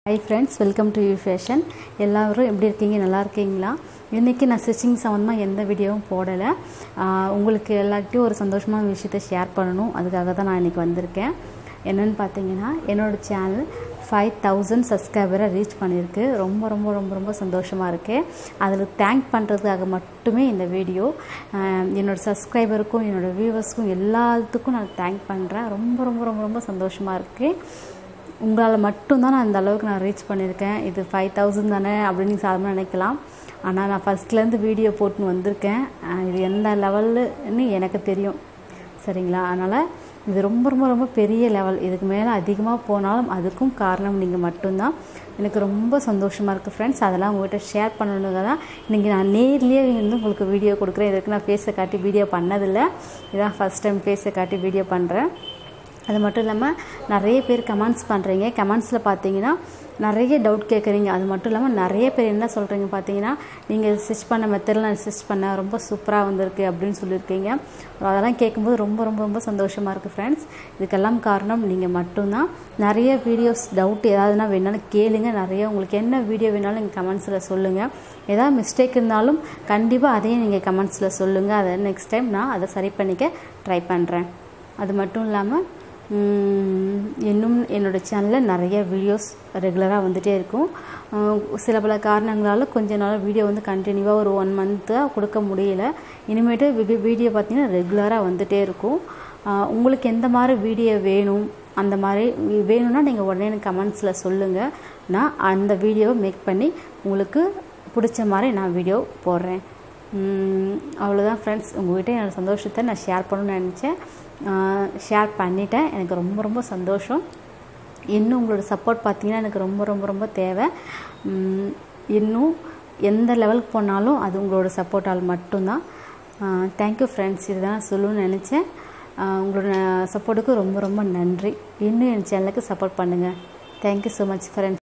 high friends welcome to you fashion எல்லோரும் எப்படி இருக்கீங்க நல்லா இருக்கீங்களா இன்றைக்கி நான் ஸ்டிச்சிங் சம்மந்தமாக எந்த வீடியோவும் போடலை ஆஹ் உங்களுக்கு எல்லார்கிட்டையும் ஒரு சந்தோஷமான விஷயத்தை ஷேர் பண்ணணும் அதுக்காக தான் நான் இன்றைக்கி வந்திருக்கேன் என்னென்னு பார்த்தீங்கன்னா என்னோடய சேனல் ஃபைவ் தௌசண்ட் சப்ஸ்கிரைபரை ரீச் பண்ணியிருக்கு ரொம்ப ரொம்ப ரொம்ப ரொம்ப சந்தோஷமாக இருக்குது அதில் தேங்க் பண்ணுறதுக்காக மட்டுமே இந்த வீடியோ என்னோடய சப்ஸ்கிரைபருக்கும் என்னோடய வியூவர்ஸ்க்கும் எல்லாத்துக்கும் நான் தேங்க் பண்ணுறேன் ரொம்ப ரொம்ப ரொம்ப ரொம்ப சந்தோஷமாக இருக்குது உங்களால் மட்டும்தான் நான் இந்த அளவுக்கு நான் ரீச் பண்ணியிருக்கேன் இது ஃபைவ் தௌசண்ட் தானே அப்படின்னு நீங்கள் சாதாரணமாக நினைக்கலாம் ஆனால் நான் ஃபஸ்ட்லேருந்து வீடியோ போட்டுன்னு வந்திருக்கேன் அஹ் இது எந்த லெவல்னு எனக்கு தெரியும் சரிங்களா அதனால் இது ரொம்ப ரொம்ப ரொம்ப பெரிய லெவல் இதுக்கு மேலே அதிகமாக போனாலும் அதுக்கும் காரணம் நீங்கள் மட்டும்தான் எனக்கு ரொம்ப சந்தோஷமாக இருக்குது ஃப்ரெண்ட்ஸ் அதெல்லாம் உங்கள்கிட்ட ஷேர் பண்ணணுங்க தான் இன்றைக்கி நான் நேர்லேயே வந்து உங்களுக்கு வீடியோ கொடுக்குறேன் இதுக்கு நான் ஃபேஸை காட்டி வீடியோ பண்ணதில்லை இதான் ஃபஸ்ட் டைம் ஃபேஸை காட்டி வீடியோ பண்ணுறேன் அது மட்டும் இல்லாமல் நிறைய பேர் கமெண்ட்ஸ் பண்ணுறீங்க கமெண்ட்ஸில் பார்த்தீங்கன்னா நிறைய டவுட் கேட்குறீங்க அது மட்டும் இல்லாமல் நிறைய பேர் என்ன சொல்கிறீங்க பார்த்தீங்கன்னா நீங்கள் ஸ்டிச் பண்ண மெத்தடில் நான் ஸ்டிச் பண்ணேன் ரொம்ப சூப்பராக வந்திருக்கு அப்படின்னு சொல்லியிருக்கீங்க அதெல்லாம் கேட்கும்போது ரொம்ப ரொம்ப ரொம்ப சந்தோஷமாக இருக்குது ஃப்ரெண்ட்ஸ் இதுக்கெல்லாம் காரணம் நீங்கள் மட்டும்தான் நிறைய வீடியோஸ் டவுட் ஏதாவதுனா வேணாலும் கேளுங்க நிறைய உங்களுக்கு என்ன வீடியோ வேணாலும் நீங்கள் கமெண்ட்ஸில் சொல்லுங்கள் ஏதாவது மிஸ்டேக் இருந்தாலும் கண்டிப்பாக அதையும் நீங்கள் கமெண்ட்ஸில் சொல்லுங்கள் அதை நெக்ஸ்ட் டைம் நான் அதை சரி பண்ணிக்க ட்ரை பண்ணுறேன் அது மட்டும் இல்லாமல் உம், இன்னும் என்னோடய சேனலில் நிறைய வீடியோஸ் ரெகுலராக வந்துகிட்டே இருக்கும் அஹ் சில பல காரணங்களால் கொஞ்ச நாள் வீடியோ வந்து கண்டினியூவாக ஒரு ஒன் மந்த்தாக கொடுக்க முடியல இனிமேட்டு வி- வீடியோ பார்த்தீங்கன்னா ரெகுலராக வந்துகிட்டே இருக்கும் அஹ் உங்களுக்கு எந்த மாதிரி வீடியோ வேணும் அந்த மாதிரி வி- வேணும்னா நீங்கள் உடனே எனக்கு கமெண்ட்ஸில் சொல்லுங்கள் நான் அந்த வீடியோவை மேக் பண்ணி உங்களுக்கு பிடிச்ச மாதிரி நான் வீடியோ போடுறேன் உம், அவ்வளோதான் ஃப்ரெண்ட்ஸ் உங்கள்கிட்ட என்னோட சந்தோஷத்தை நான் ஷேர் பண்ணணும்னு நினச்சேன் ஷேர் பண்ணிட்டேன் எனக்கு ரொம்ப ரொம்ப சந்தோஷம் இன்னும் உங்களோட சப்போர்ட் பார்த்தீங்கன்னா எனக்கு ரொம்ப ரொம்ப ரொம்ப தேவை உம், இன்னும் எந்த லெவலுக்கு போனாலும் அது உங்களோட சப்போர்ட்டால் மட்டும்தான் தேங்க்யூ ஃப்ரெண்ட்ஸ் இதுதான் நான் சொல்லணும்னு நினச்சேன் ஆஹ் உங்களோட சப்போர்ட்டுக்கு ரொம்ப ரொம்ப நன்றி இன்னும் என் சேனலுக்கு சப்போர்ட் பண்ணுங்கள் தேங்க்யூ ஸோ மச் ஃப்ரெண்ட்ஸ்